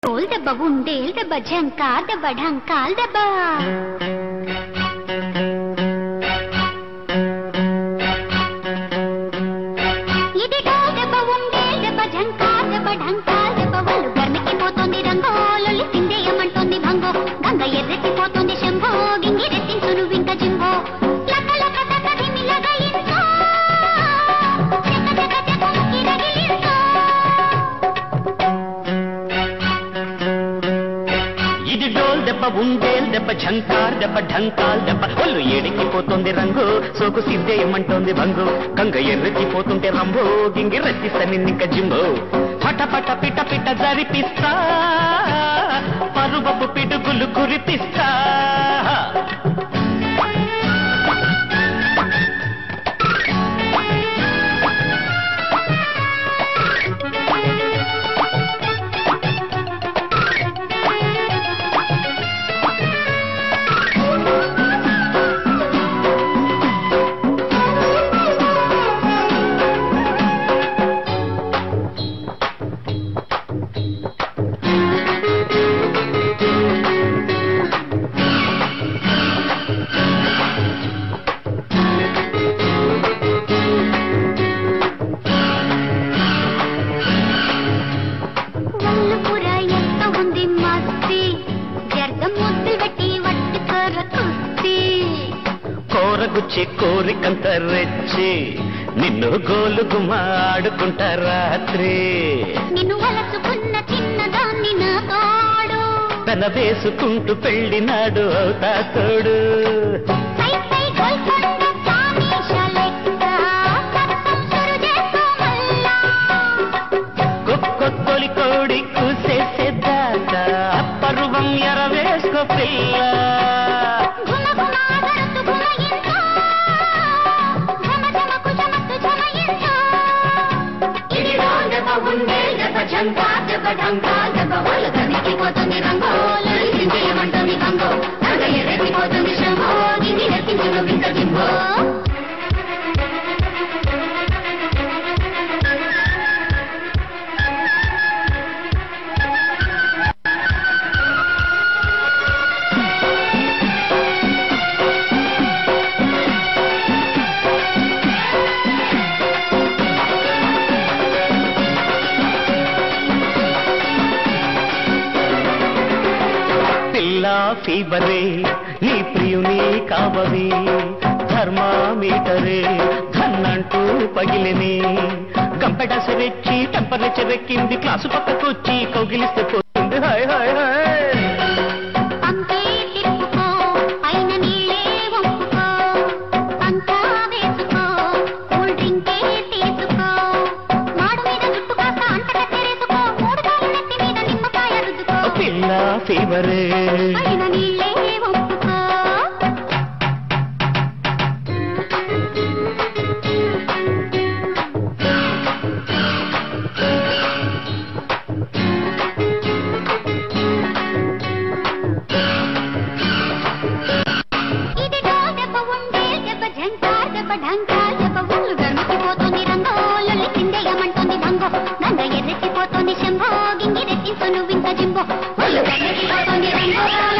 డోల్ దెబ్బ ఉండేల్ దెబ్బ జంకార్ దెబ్బ ఢంకాల్ దెబ్బ ఇది డోల్ దెబ్బ ఉండేల్ దెబ్బ జంకార్ దెబ్బ ఢంకాల్ దెబ్బ వాళ్ళు గర్మెక్కిపోతోంది రంగో లొల్లి సిందేయమంటోంది భంగో గంగ ఎర్రెత్తిపోతోంది శంభో గింగి రెట్టించును వింక జింబో లక లక తక ధిమిలగ ఇంకో చెక చెక చెక కిరగిలింకో ఇది డోల్ దెబ్బ ఉండేల్ దెబ్బ ఝంకార్ దెబ్బ ఢంకాల్ దెబ్బ ఒళ్ళు ఏడెక్కిపోతుంది రంగు సోకు సిద్ధేయమంటోంది భంగు గంగ ఎర్రెత్తిపోతుంటే రంభో గింగి రత్తిస్తా నిన్నింక జింబో పట పట పిట పిట జరిపిస్తా పరువపు పిడుగులు కురిపిస్తా ఒళ్ళు పుర ఎంత ఉంది మస్తి జర్గం ముద్దు పెట్టి వట్టుకర కుస్తీ కోరగుచ్చి కోరికంత రెచ్చి నిన్ను గోలుగుమ ఆడుకుంటా రాత్రి నిన్ను వలసుకున్న చిన్నదాన్ని నా తోడు తన వేసుకుంటూ పెళ్ళినాడు అవుతా తోడు సై సై గోల్కొండ సామీష లెక్క సత్తం సురు చేసుకో మల్లా కొత్తొలి కోడి కూసేసేదాకా పరువం ఎరవేసుకో పిల్ల ఘుమ ఘుమ గరుతు ఘుమయించో ఝమ ఝమకు ఝమత్తు ఝమయించో ఇదిగో దెబ్బ ఉండే దెబ్బ జంకా దెబ్బ ఢంకా దెబ్బ వాళ్ళు కదిలిపోతుంది రంగో లలిసిందేయమంటుంది రంగో నగ ఎర్రెత్తిపోతుంది శంభో గిన్ని ఎత్తించును వింత జింబో పిల్ల ఫీవరే నీ ప్రియుని కావవి థర్మామీటరే ధన్నంటూ పగిలిని గంపెట సెరెచ్చి టెంపరేచర్ ఎక్కింది క్లాసు పక్కకొచ్చి కౌగిలిస్తే పోతుంది హాయ్ హాయ్ హాయ్ పంపే తిప్పుకో పైన నీళ్ళే వంపుకో అంతా వేసుకో కూల్ డ్రింకే తీసుకో మాడు మీద జుట్టు కాస్త అంటక తెరేసుకో మూడు కాళ్ళు నెత్తి మీద నిమ్మకాయ రుద్దుకో ఓ పిల్ల ఫీవరే పైన నీళ్ళే వంపుకో ఇది డోల్ దెబ్బ ఉండే దెబ్బ ఝంకార్ దెబ్బ ఢంకార్ దెబ్బ ఒళ్ళు గర్మికిపోతుంది రంగో లొల్లి సిందేయమంటుంది భంగో గంగ ఎర్రెత్తిపోతుంది శంభో గింగి రెట్టించును వింత జింబో ఒళ్ళు గర్మికిపోతుంది రంగో